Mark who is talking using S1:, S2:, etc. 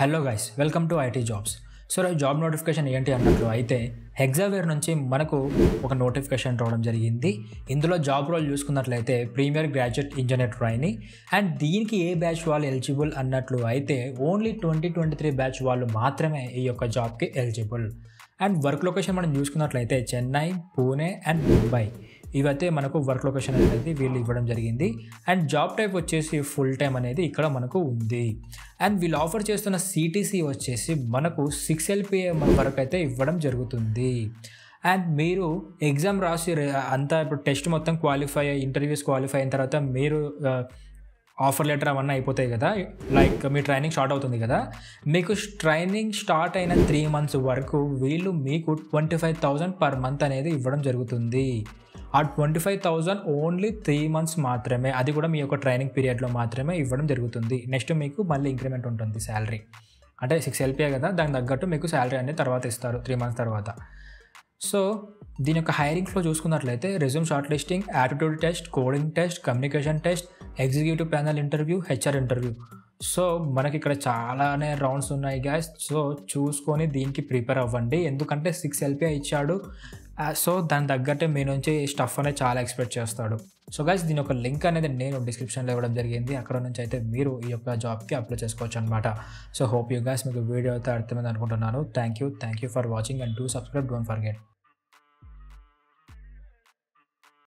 S1: hello guys welcome to IT jobs so job notification ఏంటి అన్నట్లు అయితే హెగ్జావేర్ నుంచి మనకు ఒక నోటిఫికేషన్ రావడం జరిగింది ఇందులో జాబ్ రోల్ చూసుకున్నట్లయితే premier graduate engineer training and దీనికి ఏ బ్యాచ్ వాళ్ళు ఎలిజిబుల్ అన్నట్లు అయితే only twenty twenty three batch వాళ్ళు మాత్రమే ఈ యొక్క జాబ్కి ఎలిజిబుల్ అండ్ వర్క్ లొకేషన్ మనం చూసుకున్నట్లయితే చెన్నై పూణే అండ్ ముంబై ఇవైతే మనకు వర్క్ లొకేషన్ అనేది వీళ్ళు ఇవ్వడం జరిగింది అండ్ జాబ్ టైప్ వచ్చేసి ఫుల్ టైం అనేది ఇక్కడ మనకు ఉంది అండ్ వీళ్ళు ఆఫర్ చేస్తున్న సిటీసీ వచ్చేసి మనకు సిక్స్ ఎల్పిఏ వరకు అయితే ఇవ్వడం జరుగుతుంది అండ్ మీరు ఎగ్జామ్ రాసి రే- అంతా ఇప్పుడు టెస్ట్ మొత్తం క్వాలిఫై అయ్యి ఇంటర్వ్యూస్ క్వాలిఫై అయిన తర్వాత మీరు ఆఫర్ లెటర్ అవన్నీ అయిపోతాయి కదా లైక్ మీ ట్రైనింగ్ స్టార్ట్ అవుతుంది కదా మీకు ట్రైనింగ్ స్టార్ట్ అయిన త్రీ మంత్స్ వరకు వీళ్ళు మీకు twenty five thousand per month అనేది ఇవ్వడం జరుగుతుంది ఆ twenty five thousand only three months మాత్రమే అది కూడా మీ యొక్క ట్రైనింగ్ పీరియడ్లో మాత్రమే ఇవ్వడం జరుగుతుంది నెక్స్ట్ మీకు మళ్ళీ ఇంక్రిమెంట్ ఉంటుంది శాలరీ అంటే సిక్స్ ఎల్పిఏ కదా దానికి తగ్గట్టు మీకు శాలరీ అనేది తర్వాత ఇస్తారు త్రీ మంత్స్ తర్వాత సో దీని యొక్క హైరింగ్ ఫ్లో చూసుకున్నట్లయితే resume short listing attitude test coding test communication test executive panel interview HR interview so మనకి ఇక్కడ చాలానే రౌండ్స్ ఉన్నాయి గ్యాస్ సో చూసుకొని దీనికి ప్రిపేర్ అవ్వండి ఎందుకంటే సిక్స్ ఎల్పిఐ ఇచ్చాడు ఆ, సో దాని తగ్గట్టే మీ నుంచి స్టఫ్ అనేది చాలా ఎక్స్పెక్ట్ చేస్తాడు సో గైస్ దీని యొక్క లింక్ అనేది నేను డిస్క్రిప్షన్లో ఇవ్వడం జరిగింది అక్కడ నుంచి అయితే మీరు ఈ యొక్క జాబ్కి అప్లై చేసుకోవచ్చు అనమాట సో హోప్ యూ గైస్ మీకు వీడియో అయితే అర్థమైంది అనుకుంటున్నాను thank you thank you for watching and do subscribe don't forget